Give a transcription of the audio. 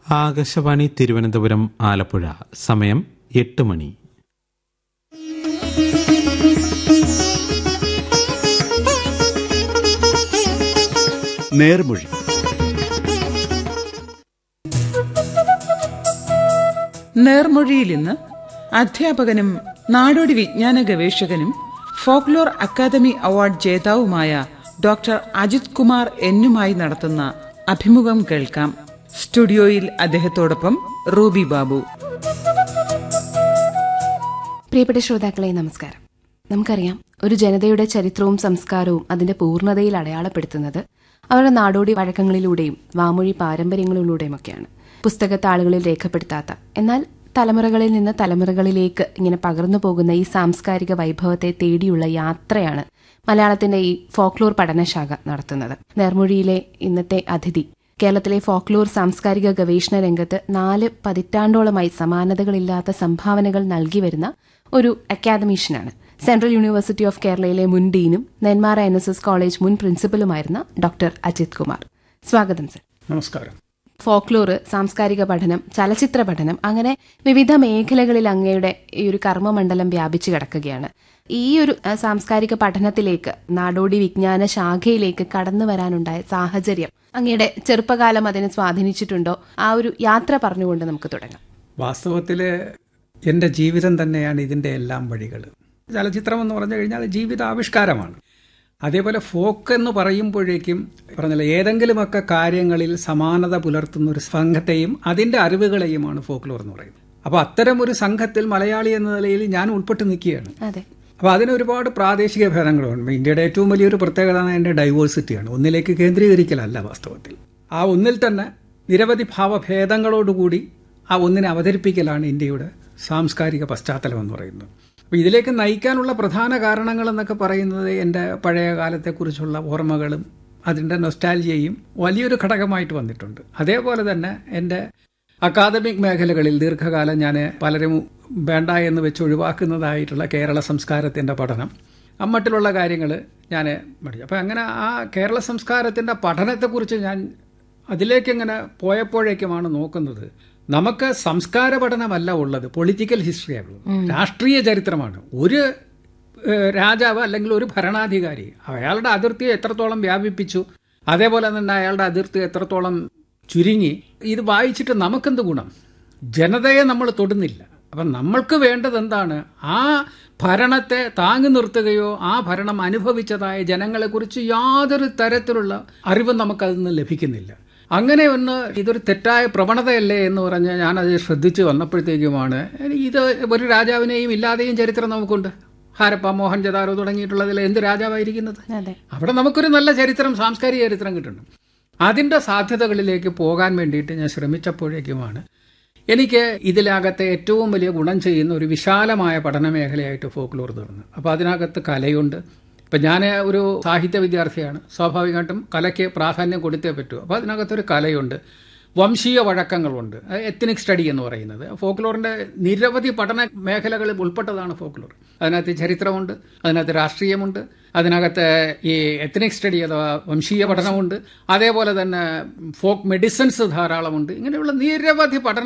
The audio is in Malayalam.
ആകാശവാണി തിരുവനന്തപുരം ആലപ്പുഴ സമയം എട്ട് മണി നേർമൊഴി നേർമൊഴിയിൽ ഇന്ന് അധ്യാപകനും നാടോടി വിജ്ഞാന ഗവേഷകനും ഫോക്ലോർ അക്കാദമി അവാർഡ് ജേതാവുമായ ഡോക്ടർ അജിത് കുമാർ എന്നുമായി നടത്തുന്ന അഭിമുഖം കേൾക്കാം സ്റ്റുഡിയോയിൽ അദ്ദേഹത്തോടൊപ്പം റൂബി ബാബു പ്രിയപ്പെട്ട ശ്രോതാക്കളെ നമസ്കാരം നമുക്കറിയാം ഒരു ജനതയുടെ ചരിത്രവും സംസ്കാരവും അതിന്റെ പൂർണ്ണതയിൽ അടയാളപ്പെടുത്തുന്നത് അവരുടെ നാടോടി വഴക്കങ്ങളിലൂടെയും വാമൊഴി പാരമ്പര്യങ്ങളിലൂടെയുമൊക്കെയാണ് പുസ്തകത്താളുകളിൽ രേഖപ്പെടുത്താത്ത എന്നാൽ തലമുറകളിൽ നിന്ന് തലമുറകളിലേക്ക് ഇങ്ങനെ പകർന്നു പോകുന്ന ഈ സാംസ്കാരിക വൈഭവത്തെ തേടിയുള്ള യാത്രയാണ് മലയാളത്തിന്റെ ഈ ഫോക്ലോർ പഠനശാഖ നടത്തുന്നത് നേർമൊഴിയിലെ ഇന്നത്തെ അതിഥി കേരളത്തിലെ ഫോക്ലോർ സാംസ്കാരിക ഗവേഷണ രംഗത്ത് നാല് പതിറ്റാണ്ടോളമായി സമാനതകളില്ലാത്ത സംഭാവനകൾ നൽകി വരുന്ന ഒരു അക്കാദമീഷ്യനാണ് സെൻട്രൽ യൂണിവേഴ്സിറ്റി ഓഫ് കേരളയിലെ മുൻ ഡീനും Nenmara N S S college മുൻ പ്രിൻസിപ്പലുമായിരുന്ന ഡോക്ടർ അജിത് കുമാർ സ്വാഗതം സർ നമസ്കാരം ഫോക്ലോറ് സാംസ്കാരിക പഠനം ചലച്ചിത്ര പഠനം അങ്ങനെ വിവിധ മേഖലകളിൽ അങ്ങയുടെ ഈ ഒരു കർമ്മമണ്ഡലം വ്യാപിച്ചു കിടക്കുകയാണ് ഈ ഒരു അഹ്, സാംസ്കാരിക പഠനത്തിലേക്ക് നാടോടി വിജ്ഞാന ശാഖയിലേക്ക് കടന്നു വരാനുണ്ടായ സാഹചര്യം അങ്ങയുടെ ചെറുപ്പകാലം അതിനെ സ്വാധീനിച്ചിട്ടുണ്ടോ ആ ഒരു യാത്ര പറഞ്ഞുകൊണ്ട് നമുക്ക് തുടങ്ങാം വാസ്തവത്തിൽ എൻ്റെ ജീവിതം തന്നെയാണ് ഇതിൻ്റെ എല്ലാം വഴികൾ ചലച്ചിത്രം എന്ന് പറഞ്ഞു കഴിഞ്ഞാൽ ജീവിത ആവിഷ്കാരമാണ് അതേപോലെ ഫോക്ക് എന്ന് പറയുമ്പോഴേക്കും പറഞ്ഞല്ലോ ഏതെങ്കിലുമൊക്കെ കാര്യങ്ങളിൽ സമാനത പുലർത്തുന്ന ഒരു സംഘത്തെയും അതിൻ്റെ അറിവുകളെയുമാണ് ഫോക്ലോർ എന്ന് പറയുന്നത് അപ്പോൾ അത്തരം ഒരു സംഘത്തിൽ മലയാളി എന്ന നിലയിൽ ഞാൻ ഉൾപ്പെട്ട് നിൽക്കുകയാണ് അതെ അപ്പോൾ അതിന് ഒരുപാട് പ്രാദേശിക ഭേദങ്ങളുണ്ട് ഇന്ത്യയുടെ ഏറ്റവും വലിയൊരു പ്രത്യേകത അതിൻ്റെ ഡൈവേഴ്സിറ്റിയാണ് ഒന്നിലേക്ക് കേന്ദ്രീകരിക്കലല്ല വാസ്തവത്തിൽ ആ ഒന്നിൽ തന്നെ നിരവധി ഭാവഭേദങ്ങളോടുകൂടി ആ ഒന്നിനെ അവതരിപ്പിക്കലാണ് ഇന്ത്യയുടെ സാംസ്കാരിക പശ്ചാത്തലം എന്ന് പറയുന്നത് അപ്പോൾ ഇതിലേക്ക് നയിക്കാനുള്ള പ്രധാന കാരണങ്ങൾ എന്നൊക്കെ പറയുന്നത് എൻ്റെ പഴയ കാലത്തെക്കുറിച്ചുള്ള ഓർമ്മകളും അതിൻ്റെ നൊസ്റ്റാൽജിയയും വലിയൊരു ഘടകമായിട്ട് വന്നിട്ടുണ്ട് അതേപോലെ തന്നെ എൻ്റെ അക്കാദമിക് മേഖലകളിൽ ദീർഘകാലം ഞാൻ പലരും വേണ്ട എന്ന് വെച്ച് ഒഴിവാക്കുന്നതായിട്ടുള്ള കേരള സംസ്കാരത്തിൻ്റെ പഠനം അമ്മട്ടിലുള്ള കാര്യങ്ങൾ ഞാൻ പഠിച്ചു അപ്പോൾ അങ്ങനെ ആ കേരള സംസ്കാരത്തിൻ്റെ പഠനത്തെക്കുറിച്ച് ഞാൻ അതിലേക്ക് ഇങ്ങനെ പോയപ്പോഴേക്കുമാണ് നോക്കുന്നത് നമുക്ക് സംസ്കാര പഠനമല്ല ഉള്ളത് പൊളിറ്റിക്കൽ ഹിസ്റ്ററിയാണ് ഉള്ളത് രാഷ്ട്രീയ ചരിത്രമാണ് ഒരു ഏഹ്, രാജാവ് അല്ലെങ്കിൽ ഒരു ഭരണാധികാരി അയാളുടെ അതിർത്തി എത്രത്തോളം വ്യാപിപ്പിച്ചു അതേപോലെ തന്നെ അയാളുടെ അതിർത്തി എത്രത്തോളം ചുരുങ്ങി ഇത് വായിച്ചിട്ട് നമുക്കെന്ത് ഗുണം ജനതയെ നമ്മൾ തൊടുന്നില്ല അപ്പം നമ്മൾക്ക് വേണ്ടത് എന്താണ് ആ ഭരണത്തെ താങ്ങി നിർത്തുകയോ ആ ഭരണം അനുഭവിച്ചതായ ജനങ്ങളെക്കുറിച്ച് യാതൊരു തരത്തിലുള്ള അറിവും നമുക്കതിൽ നിന്ന് ലഭിക്കുന്നില്ല അങ്ങനെ ഒന്ന് ഇതൊരു തെറ്റായ പ്രവണതയല്ലേ എന്ന് പറഞ്ഞ് ഞാനത് ശ്രദ്ധിച്ചു വന്നപ്പോഴത്തേക്കുമാണ് ഇത് ഒരു രാജാവിനെയും ഇല്ലാതെയും ചരിത്രം നമുക്കുണ്ട് ഹാരപ്പ മോഹൻജദാരോ തുടങ്ങിയിട്ടുള്ളതിൽ എന്ത് രാജാവായിരിക്കുന്നത് അതെ അവിടെ നമുക്കൊരു നല്ല ചരിത്രം സാംസ്കാരിക ചരിത്രം കിട്ടുന്നുണ്ട് അതിൻ്റെ സാധ്യതകളിലേക്ക് പോകാൻ വേണ്ടിയിട്ട് ഞാൻ ശ്രമിച്ചപ്പോഴേക്കുമാണ് എനിക്ക് ഇതിനകത്തെ ഏറ്റവും വലിയ ഗുണം ചെയ്യുന്ന ഒരു വിശാലമായ പഠന മേഖലയായിട്ട് ഫോക്ലോർ തീർന്നു അപ്പോൾ അതിനകത്ത് കലയുണ്ട് ഇപ്പം ഞാൻ ഒരു സാഹിത്യ വിദ്യാർത്ഥിയാണ് സ്വാഭാവികമായിട്ടും കലയ്ക്ക് പ്രാധാന്യം കൊടുത്തേ പറ്റൂ അപ്പോൾ അതിനകത്തൊരു കലയുണ്ട് വംശീയ വഴക്കങ്ങളുണ്ട് എത്തനിക് സ്റ്റഡി എന്ന് പറയുന്നത് ഫോക്ലോറിന്റെ നിരവധി പഠന മേഖലകളിൽ ഉൾപ്പെട്ടതാണ് ഫോക്ലോർ അതിനകത്ത് ചരിത്രമുണ്ട് അതിനകത്ത് രാഷ്ട്രീയമുണ്ട് അതിനകത്ത് ഈ എത്തനിക് സ്റ്റഡി അഥവാ വംശീയ പഠനമുണ്ട് അതേപോലെ തന്നെ ഫോക്ക് മെഡിസിൻസ് ധാരാളമുണ്ട് ഇങ്ങനെയുള്ള നിരവധി പഠന